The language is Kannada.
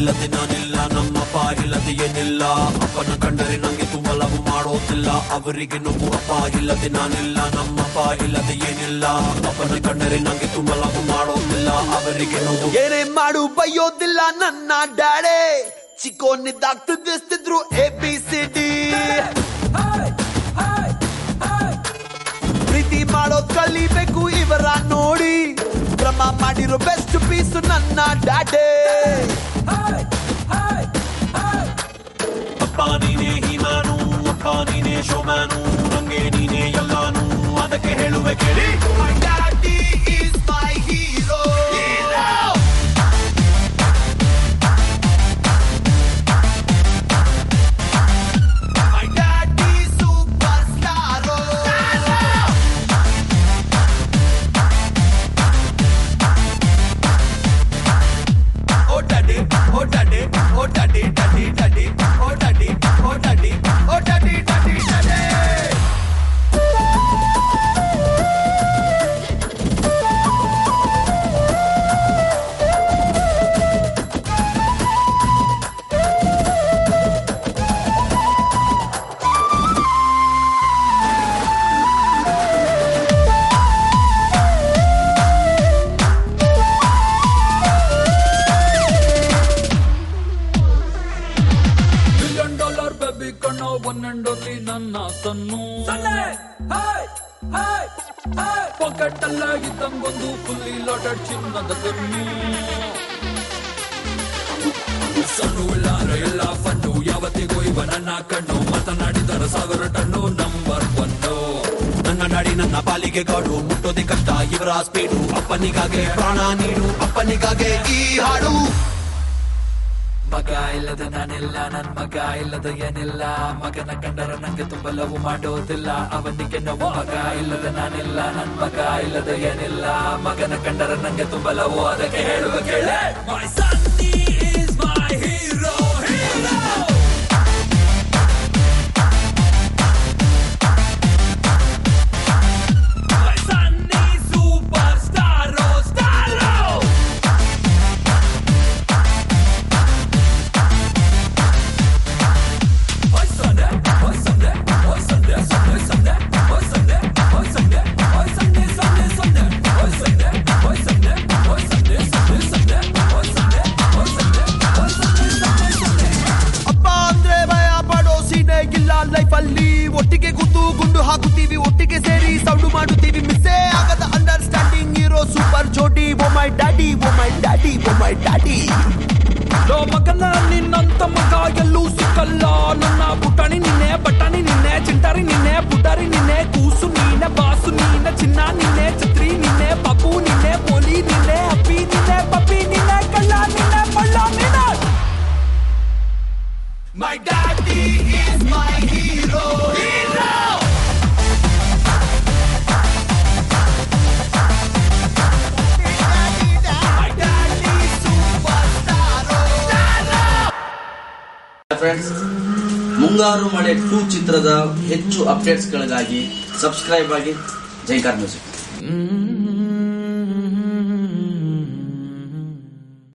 ಇಲ್ಲದೆ ನಾನಿಲ್ಲ ನಮ್ಮಪ್ಪ ಇಲ್ಲದೆ ಏನಿಲ್ಲ ಅಪ್ಪನ ಕಂಡರೆ ನಂಗೆ ತುಂಬ ಲವ್ ಮಾಡೋದಿಲ್ಲ ಅವರಿಗೆ ನೋವು ಅಪ್ಪ ಇಲ್ಲದೆ ನಾನಿಲ್ಲ ನಮ್ಮಪ್ಪ ಇಲ್ಲದೆ ಏನಿಲ್ಲ ಅಪ್ಪನ ಕಂಡರೆ ನಂಗೆ ತುಂಬ ಲವ್ ಮಾಡೋದಿಲ್ಲ ಅವರಿಗೆ ನೋವು ಏನೇ ಮಾಡು ಬೈಯೋದಿಲ್ಲ ನನ್ನ ಡ್ಯಾಡೆ ಚಿಕ್ಕೋನಿದ್ದಾಗ ತಿದ್ದಿಸ್ತಿದ್ರು ಎ ಬಿ ಸಿ ಡಿ ಪ್ರೀತಿ ಮಾಡೋದ್ ಕಲಿಬೇಕು ಇವರ ನೋಡಿ ಕ್ರಮ ಮಾಡಿರೋ ಬೆಸ್ಟ್ ಪೀಸ್ ನನ್ನ ಡ್ಯಾಡೆ ಅಪ್ಪ ನೀನೇ ಹಿಮಾನು ಅಪ್ಪ ನೀನೇ ಶೋಮ್ಯಾನು ನಂಗೆ ನೀನೇ ಎಲ್ಲಾನು ಅದಕ್ಕೆ ಹೇಳುವೆ ಕೇಳಿ My daddy is my hero. My daddy superstar. Oh daddy, oh daddy, oh daddy, daddy, daddy, oh daddy, oh daddy, oh daddy, daddy, daddy. Billion dollar baby ಕಣ್ಣ ಒನ್ ಅಂಡ್ ಓನ್ಲಿ ನನ್ನ ಸನ್ನು ಪಾಕೆಟ್ ಅಲ್ಲ ಇದ್ದಂಗೊಂದು ಫುಲ್ಲಿ ಲಾಟೆಡ್ ಚಿನ್ನದ ಗನ್ನು ಸಣ್ಣ ಇಲ್ಲಾರ ಎಲ್ಲ ಫನ್ನು ಯಾವತ್ತಿಗೂ ಇವ ನನ್ನ ಕಣ್ಣು ಮಾತನಾಡಿದರ ಸಾವಿರ ಟನ್ನು ನಂಬರ್ ಒನ್ನು ನನ್ನ ನಾಡಿ ನನ್ನ ಪಾಲಿಗೆ ಗಾಡು ಮುಟ್ಟೋದೆ ಕಷ್ಟ ಇವರ ಸ್ಪೀಡು ಅಪ್ಪನಿಗಾಗೆ ಪ್ರಾಣ ನೀಡು ಅಪ್ಪನಿಗಾಗೆ ಈ ಹಾಡು ಮಗ ಇಲ್ಲದ ನಾನಿಲ್ಲ ನನ್ ಮಗ ಇಲ್ಲದ ಏನಿಲ್ಲ ಮಗನ ಕಂಡರ ನಂಗೆ ತುಂಬ ಲವ್ ಮಾಡೋದಿಲ್ಲ ಅವನಿಗೆ ನೋವು ಮಗ ಇಲ್ಲದ ನಾನಿಲ್ಲ ನನ್ ಮಗ ಇಲ್ಲದ ಏನಿಲ್ಲ ಮಗನ ಕಂಡರ ನಂಗೆ ತುಂಬ ಲವ್ ಅದಕ್ಕೆ ಹೇಳುವ ಕೇಳೆ my Sunny is my hero hero my Sunny super ಸ್ಟಾರೋ ಸ್ಟಾರೋ Hoy Sunday, hoy Sunday, hoy Sunday, Sunday, Sunday, hoy Sunday, hoy Sunday, hoy Sunday, Sunday, Sunday, hoy Sunday, hoy Sunday, hoy Sunday, Sunday, Sunday, hoy Sunday, hoy Sunday, hoy Sunday, Sunday, Sunday. ಅಪ್ಪ ಅಂದ್ರೆ ಭಯ ಪಡೋ ಸೀನೆ ಇಲ್ಲ ಲೈಫ್ ಅಲ್ಲಿ ಒಟ್ಟಿಗೆ ಕೂತು ಗುಂಡು ಹಾಕುತ್ತೀವಿ ಒಟ್ಟಿಗೆ ಸೇರಿ ಸೌಂಡು ಮಾಡುತ್ತೀವಿ ಮಿಸ್ಸೇ ಆಗದ ಅಂಡರ್ಸ್ಟ್ಯಾಂಡಿಂಗ್ ಇರೋ ಸೂಪರ್ ಜೋಡಿ oh my daddy oh my daddy oh my daddy ಲೋ ಮಗನ ನಿನ್ನಂತ ಮಗ ಎಲ್ಲೂ ಸಿಕ್ಕಲ್ಲ ನನ್ನ ಪುಟಾಣಿ ನಿನ್ನೆ ಬಟಾಣಿ ನಿನ್ನೆ ಚಿಂಟಾರಿ ನಿನ್ನೆ ಪುಟಾರಿ ನಿನ್ನೆ ಕೂಸು ನೀನೆ ಬಾಸು ನೀನೆ ಚಿನ್ನ ನಿನ್ನೆ ಛತ್ರಿ ನಿನ್ನೆ ಪಾಪು ನಿನ್ನೆ ಪೋಲಿ ನಿನ್ನೆ ಅಪ್ಪಿ ನಿನ್ನೆ ಪಪ್ಪಿ ನಿನ್ನೆ ಕಳ್ಳ ನಿನ್ನೆ ಮಳ್ಳ ನಿನ್ನೆ my daddy is my hero friends Mungaru Male two ಚಿತ್ರದ ಹೆಚ್ಚು ಅಪ್ಡೇಟ್ಸ್ಗಳಿಗಾಗಿ ಸಬ್ಸ್ಕ್ರೈಬ್ ಆಗಿ ಜೈಕಾರ್ ಮ್ಯೂಸಿಕ್ ಹ್ಮ್